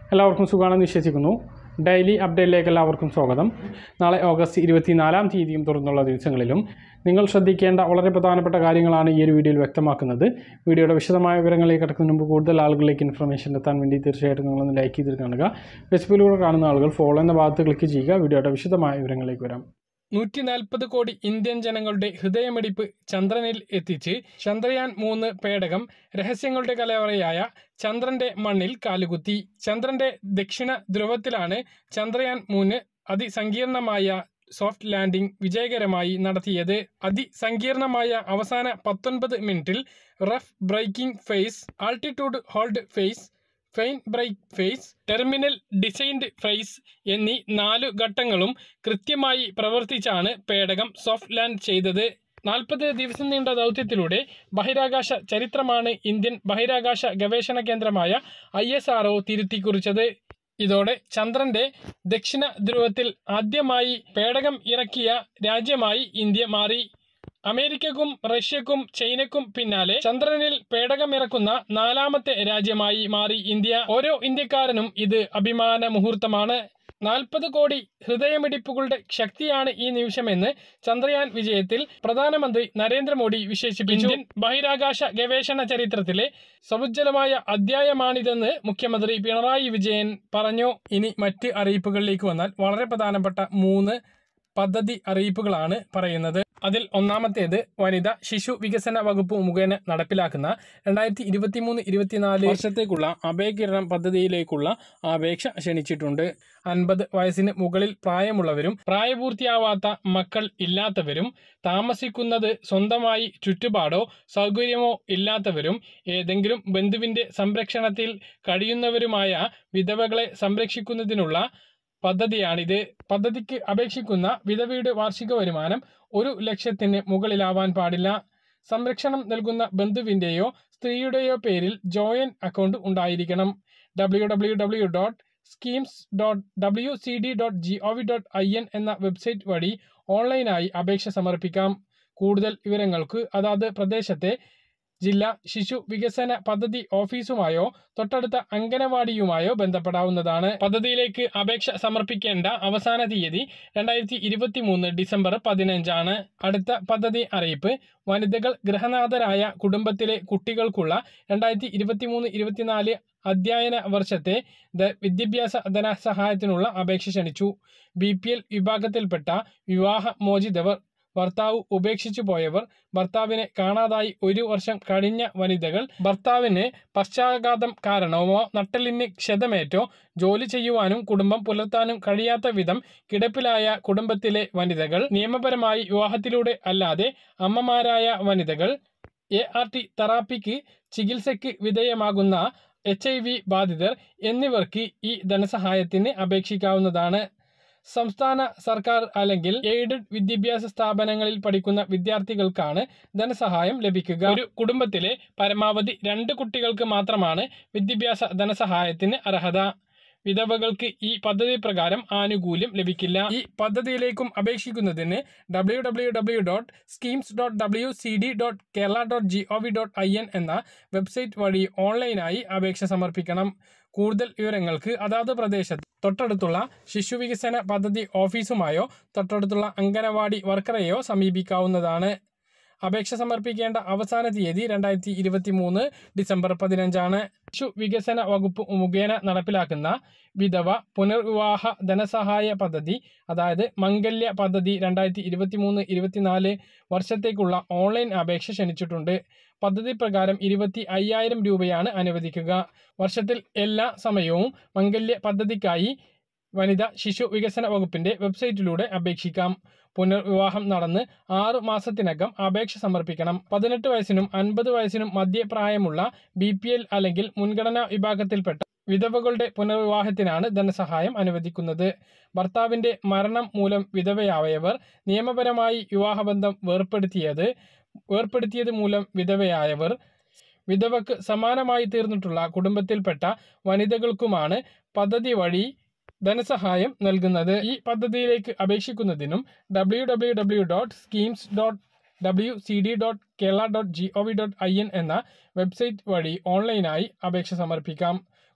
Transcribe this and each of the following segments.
എല്ലാവർക്കും സുഖമാണെന്ന് വിശ്വസിക്കുന്നു ഡെയിലി അപ്ഡേറ്റിലേക്ക് എല്ലാവർക്കും സ്വാഗതം നാളെ ഓഗസ്റ്റ് ഇരുപത്തിനാലാം തീയതിയും തുടർന്നുള്ള ദിവസങ്ങളിലും നിങ്ങൾ ശ്രദ്ധിക്കേണ്ട വളരെ പ്രധാനപ്പെട്ട കാര്യങ്ങളാണ് ഈ ഒരു വീഡിയോയിൽ വ്യക്തമാക്കുന്നത് വീഡിയോയുടെ വിശദമായ വിവരങ്ങളിലേക്ക് കിടക്കുന്നതിന് മുമ്പ് കൂടുതൽ ആളുകളിലേക്ക് ഇൻഫർമേഷൻ എത്താൻ വേണ്ടി തീർച്ചയായിട്ടും നിങ്ങളൊന്ന് ലൈക്ക് ചെയ്തിട്ട് കാണുക ഫേസ്ബുക്കിലൂടെ കാണുന്ന ആളുകൾ ഫോളോ എന്ന ഭാഗത്ത് ക്ലിക്ക് ചെയ്യുക വീഡിയോയുടെ വിശദമായ വിവരങ്ങളിലേക്ക് വരാം നൂറ്റി നാൽപ്പത് കോടി ഇന്ത്യൻ ജനങ്ങളുടെ ഹൃദയമിടിപ്പ് ചന്ദ്രനിൽ എത്തിച്ച് ചന്ദ്രയാൻ മൂന്ന് പേടകം രഹസ്യങ്ങളുടെ കലവറയായ ചന്ദ്രന്റെ മണ്ണിൽ കാലുകുത്തി ചന്ദ്രന്റെ ദക്ഷിണ ധ്രുവത്തിലാണ് ചന്ദ്രയാൻ മൂന്ന് അതിസങ്കീർണമായ സോഫ്റ്റ് ലാൻഡിംഗ് വിജയകരമായി നടത്തിയത് അതിസങ്കീർണമായ അവസാന പത്തൊൻപത് മിനിറ്റിൽ rough braking phase altitude hold phase fine break phase terminal descent phase എന്നീ നാലു ഘട്ടങ്ങളും കൃത്യമായി പ്രവർത്തിച്ചാണ് പേടകം സോഫ്റ്റ് ലാൻഡ് ചെയ്തത് നാൽപ്പത് ദിവസം നീണ്ട ദൗത്യത്തിലൂടെ ബഹിരാകാശ ചരിത്രമാണ് ഇന്ത്യൻ ബഹിരാകാശ ഗവേഷണ കേന്ദ്രമായ ഐ എസ് ആർ തിരുത്തിക്കുറിച്ചത് ഇതോടെ ചന്ദ്രന്റെ ദക്ഷിണ ധ്രുവത്തിൽ ആദ്യമായി പേടകം ഇറക്കിയ രാജ്യമായി ഇന്ത്യ മാറി അമേരിക്കക്കും റഷ്യക്കും ചൈനക്കും പിന്നാലെ ചന്ദ്രനിൽ പേടകമിറക്കുന്ന നാലാമത്തെ രാജ്യമായി മാറി ഇന്ത്യ ഓരോ ഇന്ത്യക്കാരനും ഇത് അഭിമാന മുഹൂർത്തമാണ് നാൽപ്പത് കോടി ഹൃദയമിടിപ്പുകളുടെ ശക്തിയാണ് ഈ നിമിഷമെന്ന് ചന്ദ്രയാൻ വിജയത്തിൽ പ്രധാനമന്ത്രി നരേന്ദ്രമോദി വിശേഷിപ്പിച്ചു ഇന്ത്യൻ ബഹിരാകാശ ഗവേഷണ ചരിത്രത്തിലെ സമുജ്ജലമായ അധ്യായമാണിതെന്ന് മുഖ്യമന്ത്രി പിണറായി വിജയൻ പറഞ്ഞു ഇനി മറ്റ് അറിയിപ്പുകളിലേക്ക് വന്നാൽ വളരെ പ്രധാനപ്പെട്ട മൂന്ന് പദ്ധതി അറിയിപ്പുകളാണ് പറയുന്നത് അതിൽ ഒന്നാമത്തേത് വനിത ശിശു വികസന വകുപ്പ് മുഖേന നടപ്പിലാക്കുന്ന രണ്ടായിരത്തി ഇരുപത്തി മൂന്ന് ഇരുപത്തിനാല് വർഷത്തേക്കുള്ള അഭയകിരണം പദ്ധതിയിലേക്കുള്ള അപേക്ഷ ക്ഷണിച്ചിട്ടുണ്ട് അൻപത് വയസ്സിന് മുകളിൽ പ്രായമുള്ളവരും പ്രായപൂർത്തിയാവാത്ത മക്കൾ ഇല്ലാത്തവരും താമസിക്കുന്നത് സ്വന്തമായി ചുറ്റുപാടോ സൗകര്യമോ ഇല്ലാത്തവരും ഏതെങ്കിലും ബന്ധുവിന്റെ സംരക്ഷണത്തിൽ കഴിയുന്നവരുമായ വിധവകളെ സംരക്ഷിക്കുന്നതിനുള്ള പദ്ധതിയാണിത് പദ്ധതിക്ക് അപേക്ഷിക്കുന്ന വിധവയുടെ വാർഷിക വരുമാനം ഒരു ലക്ഷത്തിന് മുകളിലാവാൻ പാടില്ല സംരക്ഷണം നൽകുന്ന ബന്ധുവിൻ്റെയോ സ്ത്രീയുടെയോ പേരിൽ ജോയിൻ അക്കൗണ്ട് ഉണ്ടായിരിക്കണം W W W dot schemes dot W C D dot G O V dot I N എന്ന വെബ്സൈറ്റ് വഴി ഓൺലൈനായി അപേക്ഷ സമർപ്പിക്കാം കൂടുതൽ വിവരങ്ങൾക്ക് അതാത് പ്രദേശത്തെ ജില്ലാ ശിശു വികസന പദ്ധതി ഓഫീസുമായോ തൊട്ടടുത്ത അംഗനവാടിയുമായോ ബന്ധപ്പെടാവുന്നതാണ് പദ്ധതിയിലേക്ക് അപേക്ഷ സമർപ്പിക്കേണ്ട അവസാന തീയതി രണ്ടായിരത്തി ഇരുപത്തി മൂന്ന് ഡിസംബർ പതിനഞ്ചാണ് അടുത്ത പദ്ധതി അറിയിപ്പ് വനിതകൾ ഗൃഹനാഥരായ കുടുംബത്തിലെ കുട്ടികൾക്കുള്ള രണ്ടായിരത്തി ഇരുപത്തി മൂന്ന് ഇരുപത്തിനാല് അധ്യയന വർഷത്തെ ദ വിദ്യാഭ്യാസ ധനസഹായത്തിനുള്ള അപേക്ഷ ക്ഷണിച്ചു ബി പി എൽ വിഭാഗത്തിൽപ്പെട്ട വിവാഹ മോചിതവർ ഭർത്താവ് ഉപേക്ഷിച്ചു പോയവർ ഭർത്താവിനെ കാണാതായി ഒരു വർഷം കഴിഞ്ഞ വനിതകൾ ഭർത്താവിന് പക്ഷാഘാതം കാരണമോ നട്ടലിന് ക്ഷതമേറ്റോ ജോലി ചെയ്യുവാനും കുടുംബം പുലർത്താനും കഴിയാത്ത വിധം കിടപ്പിലായ കുടുംബത്തിലെ വനിതകൾ നിയമപരമായി വിവാഹത്തിലൂടെ അല്ലാതെ അമ്മമാരായ വനിതകൾ എ ആർ ടി തെറാപ്പിക്ക് ചികിത്സയ്ക്ക് വിധേയമാകുന്ന എച്ച് ഐ വി ബാധിതർ എന്നിവർക്ക് ഈ ധനസഹായത്തിന് അപേക്ഷിക്കാവുന്നതാണ് സംസ്ഥാന സർക്കാർ അല്ലെങ്കിൽ എയ്ഡഡ് വിദ്യാഭ്യാസ സ്ഥാപനങ്ങളിൽ പഠിക്കുന്ന വിദ്യാർത്ഥികൾക്കാണ് ധനസഹായം ലഭിക്കുക ഒരു കുടുംബത്തിലെ പരമാവധി രണ്ട് കുട്ടികൾക്ക് മാത്രമാണ് വിദ്യാഭ്യാസ ധനസഹായത്തിന് അർഹത വിധവകൾക്ക് ഈ പദ്ധതി പ്രകാരം ആനുകൂല്യം ലഭിക്കില്ല ഈ പദ്ധതിയിലേക്കും അപേക്ഷിക്കുന്നതിന് W W W dot schemes dot W C D dot Kerala dot G O V dot I N എന്ന വെബ്സൈറ്റ് വഴി ഓൺലൈനായി അപേക്ഷ സമർപ്പിക്കണം കൂടുതൽ വിവരങ്ങൾക്ക് അതാത് പ്രദേശത്ത് തൊട്ടടുത്തുള്ള ശിശുവികസന പദ്ധതി ഓഫീസുമായോ തൊട്ടടുത്തുള്ള അംഗനവാടി വർക്കറെയോ സമീപിക്കാവുന്നതാണ് അപേക്ഷ സമർപ്പിക്കേണ്ട അവസാന തീയതി രണ്ടായിരത്തി ഇരുപത്തി മൂന്ന് ഡിസംബർ പതിനഞ്ചാണ് ശിശു വികസന വകുപ്പ് മുഖേന നടപ്പിലാക്കുന്ന വിധവ പുനർവിവാഹ ധനസഹായ പദ്ധതി അതായത് മംഗല്യ പദ്ധതി രണ്ടായിരത്തി ഇരുപത്തി മൂന്ന് ഇരുപത്തിനാല് വർഷത്തേക്കുള്ള ഓൺലൈൻ അപേക്ഷ ക്ഷണിച്ചിട്ടുണ്ട് പദ്ധതി പ്രകാരം ഇരുപത്തി അയ്യായിരം രൂപയാണ് അനുവദിക്കുക വർഷത്തിൽ എല്ലാ സമയവും മംഗല്യ പദ്ധതിക്കായി വനിത ശിശു വികസന വകുപ്പിന്റെ വെബ്സൈറ്റിലൂടെ അപേക്ഷിക്കാം പുനർവിവാഹം നടന്ന് ആറു മാസത്തിനകം അപേക്ഷ സമർപ്പിക്കണം പതിനെട്ട് വയസ്സിനും അൻപത് വയസ്സിനും മധ്യപ്രായമുള്ള ബി പി എൽ അല്ലെങ്കിൽ മുൻഗണനാ വിഭാഗത്തിൽപ്പെട്ട വിധവകളുടെ പുനർവിവാഹത്തിനാണ് ധനസഹായം അനുവദിക്കുന്നത് ഭർത്താവിന്റെ മരണം മൂലം വിധവയായവർ നിയമപരമായി വിവാഹബന്ധം വേർപ്പെടുത്തിയത് വേർപ്പെടുത്തിയത് മൂലം വിധവയായവർ വിധവക്ക് സമാനമായി തീർന്നിട്ടുള്ള കുടുംബത്തിൽപ്പെട്ട വനിതകൾക്കുമാണ് പദ്ധതി വഴി ധനസഹായം നൽകുന്നത് ഈ പദ്ധതിയിലേക്ക് അപേക്ഷിക്കുന്നതിനും W W W dot schemes dot W C D dot Kerala dot G O V dot I N എന്ന വെബ്സൈറ്റ് വഴി ഓൺലൈനായി അപേക്ഷ സമർപ്പിക്കാം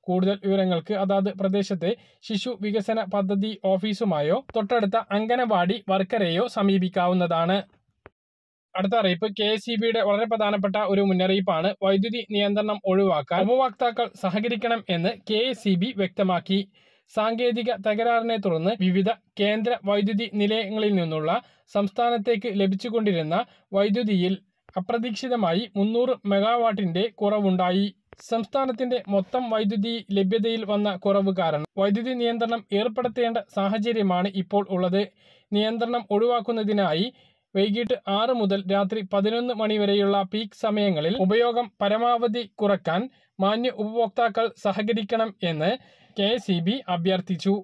കൂടുതൽ വിവരങ്ങൾക്ക് അതാത് പ്രദേശത്തെ ശിശു വികസന പദ്ധതി ഓഫീസുമായോ തൊട്ടടുത്ത അംഗനവാടി വർക്കരെയോ സമീപിക്കാവുന്നതാണ് അടുത്ത അറിയിപ്പ് കെ എസ് സി ബിയുടെ വളരെ പ്രധാനപ്പെട്ട ഒരു മുന്നറിയിപ്പാണ് വൈദ്യുതി നിയന്ത്രണം ഒഴിവാക്കാൻ ഉപഭോക്താക്കൾ സഹകരിക്കണം എന്ന് കെ എസ് സി ബി വ്യക്തമാക്കി സാങ്കേതിക തകരാറിനെ തുടർന്ന് വിവിധ കേന്ദ്ര വൈദ്യുതി നിലയങ്ങളിൽ നിന്നുള്ള സംസ്ഥാനത്തേക്ക് ലഭിച്ചുകൊണ്ടിരുന്ന വൈദ്യുതിയിൽ അപ്രതീക്ഷിതമായി മുന്നൂറ് മെഗാവാട്ടിന്റെ കുറവുണ്ടായി സംസ്ഥാനത്തിന്റെ മൊത്തം വൈദ്യുതി ലഭ്യതയിൽ വന്ന കുറവ് കാരണം വൈദ്യുതി നിയന്ത്രണം ഏർപ്പെടുത്തേണ്ട സാഹചര്യമാണ് ഇപ്പോൾ ഉള്ളത് നിയന്ത്രണം ഒഴിവാക്കുന്നതിനായി വൈകിട്ട് ആറ് മുതൽ രാത്രി പതിനൊന്ന് മണി വരെയുള്ള പീക്ക് സമയങ്ങളിൽ ഉപയോഗം പരമാവധി കുറക്കാൻ മാന്യ ഉപഭോക്താക്കൾ സഹകരിക്കണം എന്ന് കെ അഭ്യർത്ഥിച്ചു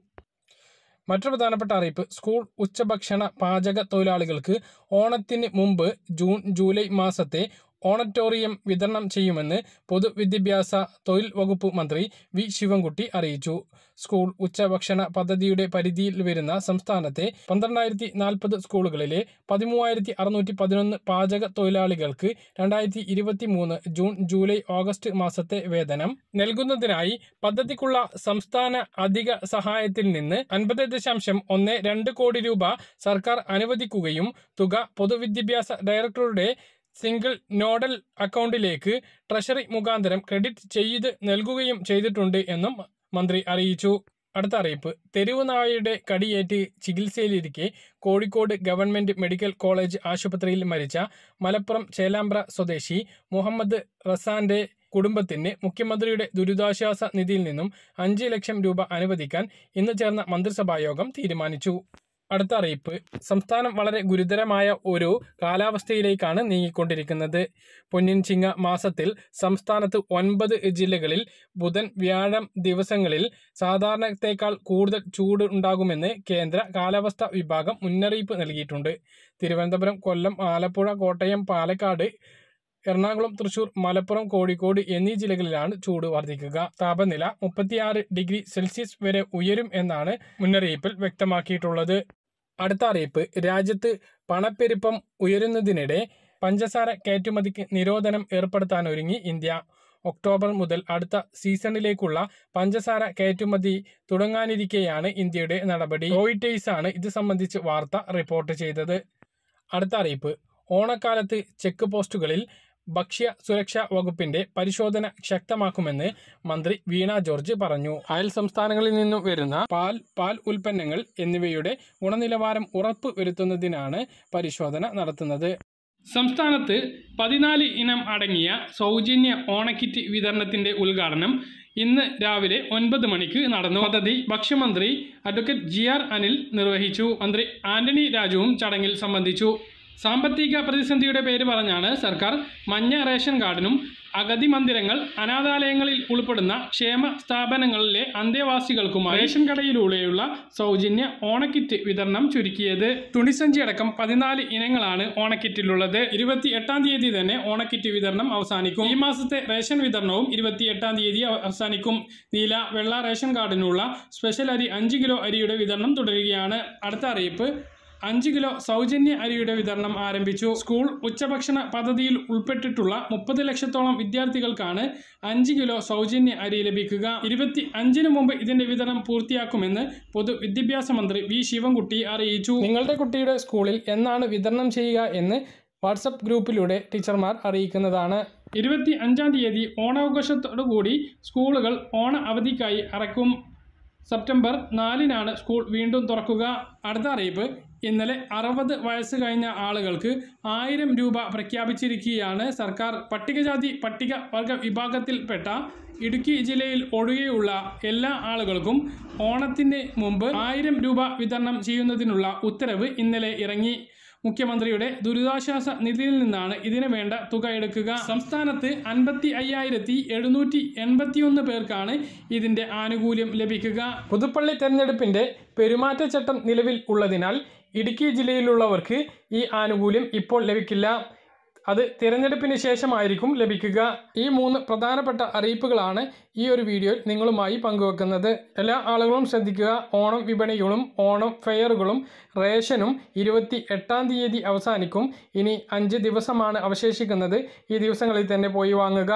മറ്റൊരു പ്രധാനപ്പെട്ട അറിയിപ്പ് സ്കൂൾ ഉച്ചഭക്ഷണ പാചക തൊഴിലാളികൾക്ക് ഓണത്തിന് മുമ്പ് ജൂൺ ജൂലൈ മാസത്തെ ഓണറ്റോറിയം വിതരണം ചെയ്യുമെന്ന് പൊതുവിദ്യാഭ്യാസ തൊഴിൽ വകുപ്പ് മന്ത്രി വി ശിവൻകുട്ടി അറിയിച്ചു സ്കൂൾ ഉച്ചഭക്ഷണ പദ്ധതിയുടെ പരിധിയിൽ വരുന്ന സംസ്ഥാനത്തെ പന്ത്രണ്ടായിരത്തി നാൽപ്പത് സ്കൂളുകളിലെ പതിമൂവായിരത്തി അറുന്നൂറ്റി പതിനൊന്ന് പാചക തൊഴിലാളികൾക്ക് രണ്ടായിരത്തി ഇരുപത്തി മൂന്ന് ജൂൺ ജൂലൈ ഓഗസ്റ്റ് മാസത്തെ വേതനം നൽകുന്നതിനായി പദ്ധതിക്കുള്ള സംസ്ഥാന അധിക സഹായത്തിൽ നിന്ന് അൻപത് ദശാംശം ഒന്ന് രണ്ട് കോടി രൂപ സർക്കാർ അനുവദിക്കുകയും തുക പൊതുവിദ്യാഭ്യാസ ഡയറക്ടറുടെ സിംഗിൾ നോഡൽ അക്കൗണ്ടിലേക്ക് ട്രഷറി മുഖാന്തരം ക്രെഡിറ്റ് ചെയ്ത് നൽകുകയും ചെയ്തിട്ടുണ്ട് എന്നും മന്ത്രി അറിയിച്ചു അടുത്ത അറിയിപ്പ് തെരുവ് നായയുടെ കടിയേറ്റ് ചികിത്സയിലിരിക്കെ കോഴിക്കോട് ഗവൺമെന്റ് മെഡിക്കൽ കോളേജ് ആശുപത്രിയിൽ മരിച്ച മലപ്പുറം ചേലാമ്പ്ര സ്വദേശി മുഹമ്മദ് റസാന്റെ കുടുംബത്തിന് മുഖ്യമന്ത്രിയുടെ ദുരിതാശ്വാസ നിധിയിൽ നിന്നും അഞ്ച് ലക്ഷം രൂപ അനുവദിക്കാൻ ഇന്ന് ചേർന്ന മന്ത്രിസഭാ യോഗം തീരുമാനിച്ചു അടുത്ത അറിയിപ്പ് സംസ്ഥാനം വളരെ ഗുരുതരമായ ഒരു കാലാവസ്ഥയിലേക്കാണ് നീങ്ങിക്കൊണ്ടിരിക്കുന്നത് പൊന്നിൻ ചിങ്ങ മാസത്തിൽ സംസ്ഥാനത്ത് ഒൻപത് ജില്ലകളിൽ ബുധൻ വ്യാഴം ദിവസങ്ങളിൽ സാധാരണത്തേക്കാൾ കൂടുതൽ ചൂട് ഉണ്ടാകുമെന്ന് കേന്ദ്ര കാലാവസ്ഥാ വിഭാഗം മുന്നറിയിപ്പ് നൽകിയിട്ടുണ്ട് തിരുവനന്തപുരം കൊല്ലം ആലപ്പുഴ കോട്ടയം പാലക്കാട് എറണാകുളം തൃശൂർ മലപ്പുറം കോഴിക്കോട് എന്നീ ജില്ലകളിലാണ് ചൂട് വർദ്ധിക്കുക താപനില മുപ്പത്തിയാറ് ഡിഗ്രി സെൽഷ്യസ് വരെ ഉയരും എന്നാണ് മുന്നറിയിപ്പിൽ വ്യക്തമാക്കിയിട്ടുള്ളത് അടുത്ത അറിയിപ്പ് രാജ്യത്ത് പണപ്പെരുപ്പം ഉയരുന്നതിനിടെ പഞ്ചസാര കയറ്റുമതിക്ക് നിരോധനം ഏർപ്പെടുത്താനൊരുങ്ങി ഇന്ത്യ ഒക്ടോബർ മുതൽ അടുത്ത സീസണിലേക്കുള്ള പഞ്ചസാര കയറ്റുമതി തുടങ്ങാനിരിക്കെയാണ് ഇന്ത്യയുടെ നടപടി റോയിറ്റേഴ്സ് ആണ് ഇത് സംബന്ധിച്ച് വാർത്ത റിപ്പോർട്ട് ചെയ്തത് അടുത്ത അറിയിപ്പ് ഓണക്കാലത്ത് ചെക്ക് പോസ്റ്റുകളിൽ ഭക്ഷ്യ സുരക്ഷാ വകുപ്പിന്റെ പരിശോധന ശക്തമാക്കുമെന്ന് മന്ത്രി വീണ ജോർജ് പറഞ്ഞു അയൽ സംസ്ഥാനങ്ങളിൽ നിന്നും വരുന്ന പാൽ പാൽ ഉൽപ്പന്നങ്ങൾ എന്നിവയുടെ ഗുണനിലവാരം ഉറപ്പ് വരുത്തുന്നതിനാണ് പരിശോധന നടത്തുന്നത് സംസ്ഥാനത്ത് പതിനാല് ഇനം അടങ്ങിയ സൗജന്യ ഓണക്കിറ്റ് വിതരണത്തിന്റെ ഉദ്ഘാടനം ഇന്ന് രാവിലെ ഒൻപത് മണിക്ക് നടന്നു പദ്ധതി ഭക്ഷ്യമന്ത്രി അഡ്വക്കേറ്റ് ജി ആർ അനിൽ നിർവഹിച്ചു മന്ത്രി ആന്റണി രാജുവും ചടങ്ങിൽ സംബന്ധിച്ചു സാമ്പത്തിക പ്രതിസന്ധിയുടെ പേര് പറഞ്ഞാണ് സർക്കാർ മഞ്ഞ റേഷൻ കാർഡിനും അഗതി മന്ദിരങ്ങൾ അനാഥാലയങ്ങളിൽ ഉൾപ്പെടുന്ന ക്ഷേമ സ്ഥാപനങ്ങളിലെ അന്തേവാസികൾക്കുമായി റേഷൻ കടയിലൂടെയുള്ള സൗജന്യ ഓണക്കിറ്റ് വിതരണം ചുരുക്കിയത് തുണിസഞ്ചി അടക്കം പതിനാല് ഇനങ്ങളാണ് ഓണക്കിറ്റിലുള്ളത് ഇരുപത്തി എട്ടാം തീയതി തന്നെ ഓണക്കിറ്റ് വിതരണം അവസാനിക്കും ഈ മാസത്തെ റേഷൻ വിതരണവും ഇരുപത്തി എട്ടാം തീയതി അവ- അവസാനിക്കും നീല വെള്ള റേഷൻ കാർഡിനുള്ള സ്പെഷ്യൽ അരി അഞ്ച് കിലോ അരിയുടെ വിതരണം തുടരുകയാണ് അടുത്ത അറിയിപ്പ് അഞ്ച് കിലോ സൗജന്യ അരിയുടെ വിതരണം ആരംഭിച്ചു സ്കൂൾ ഉച്ചഭക്ഷണ പദ്ധതിയിൽ ഉൾപ്പെട്ടിട്ടുള്ള മുപ്പത് ലക്ഷത്തോളം വിദ്യാർത്ഥികൾക്കാണ് അഞ്ച് കിലോ സൗജന്യ അരി ലഭിക്കുക ഇരുപത്തി അഞ്ചിന് മുമ്പ് ഇതിന്റെ വിതരണം പൂർത്തിയാക്കുമെന്ന് പൊതുവിദ്യാഭ്യാസ മന്ത്രി വി ശിവൻകുട്ടി അറിയിച്ചു നിങ്ങളുടെ കുട്ടിയുടെ സ്കൂളിൽ എന്നാണ് വിതരണം ചെയ്യുക എന്ന് വാട്സപ്പ് ഗ്രൂപ്പിലൂടെ ടീച്ചർമാർ അറിയിക്കുന്നതാണ് ഇരുപത്തി അഞ്ചാം തീയതി ഓണാഘോഷത്തോടുകൂടി സ്കൂളുകൾ ഓണ അവധിക്കായി അറക്കും സെപ്റ്റംബർ നാലിനാണ് സ്കൂൾ വീണ്ടും തുറക്കുക അടുത്ത അറിയിപ്പ് ഇന്നലെ അറുപത് വയസ്സ് കഴിഞ്ഞ ആളുകൾക്ക് ആയിരം രൂപ പ്രഖ്യാപിച്ചിരിക്കുകയാണ് സർക്കാർ പട്ടികജാതി പട്ടിക വർഗ വിഭാഗത്തിൽപ്പെട്ട ഇടുക്കി ജില്ലയിൽ ഒഴികെയുള്ള എല്ലാ ആളുകൾക്കും ഓണത്തിന് മുമ്പ് ആയിരം രൂപ വിതരണം ചെയ്യുന്നതിനുള്ള ഉത്തരവ് ഇന്നലെ ഇറങ്ങി മുഖ്യമന്ത്രിയുടെ ദുരിതാശ്വാസ നിധിയിൽ നിന്നാണ് ഇതിന് വേണ്ട തുക എടുക്കുക സംസ്ഥാനത്ത് അൻപത്തി അയ്യായിരത്തി എഴുന്നൂറ്റി എൺപത്തിയൊന്ന് പേർക്കാണ് ഇതിന്റെ ആനുകൂല്യം ലഭിക്കുക പുതുപ്പള്ളി തെരഞ്ഞെടുപ്പിന്റെ പെരുമാറ്റച്ചട്ടം നിലവിൽ ഉള്ളതിനാൽ ഇടുക്കി ജില്ലയിലുള്ളവർക്ക് ഈ ആനുകൂല്യം ഇപ്പോൾ ലഭിക്കില്ല അത് തിരഞ്ഞെടുപ്പിന് ശേഷമായിരിക്കും ലഭിക്കുക ഈ മൂന്ന് പ്രധാനപ്പെട്ട അറിയിപ്പുകളാണ് ഈ ഒരു വീഡിയോയിൽ നിങ്ങളുമായി പങ്കുവെക്കുന്നത് എല്ലാ ആളുകളും ശ്രദ്ധിക്കുക ഓണം വിപണികളും ഓണം ഫെയറുകളും റേഷനും ഇരുപത്തി എട്ടാം തീയതി അവസാനിക്കും ഇനി അഞ്ച് ദിവസമാണ് അവശേഷിക്കുന്നത് ഈ ദിവസങ്ങളിൽ തന്നെ പോയി വാങ്ങുക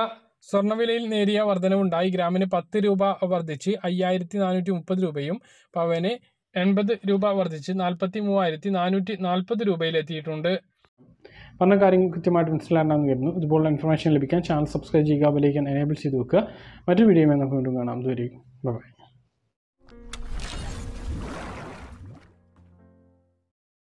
സ്വർണ്ണവിലയിൽ നേരിയ വർധനവുണ്ടായി ഗ്രാമിന് പത്ത് രൂപ വർദ്ധിച്ച് അയ്യായിരത്തി നാനൂറ്റി മുപ്പത് രൂപയും പവന് എൺപത് രൂപ വർദ്ധിച്ച് നാൽപ്പത്തി മൂവായിരത്തി നാനൂറ്റി നാൽപ്പത് രൂപയിലെത്തിയിട്ടുണ്ട് പറഞ്ഞ കാര്യങ്ങൾ കൃത്യമായിട്ട് മനസ്സിലാണെന്ന് കരുതുന്നു ഇതുപോലുള്ള ഇൻഫർമേഷൻ ലഭിക്കാൻ ചാനൽ സബ്സ്ക്രൈബ് ചെയ്യുക ബെലൈക്കൻ എനേബിൾ ചെയ്ത് വെക്കുക മറ്റൊരു വീഡിയോ നമുക്ക് വീണ്ടും കാണാം ഇതുവരെയും ബൈ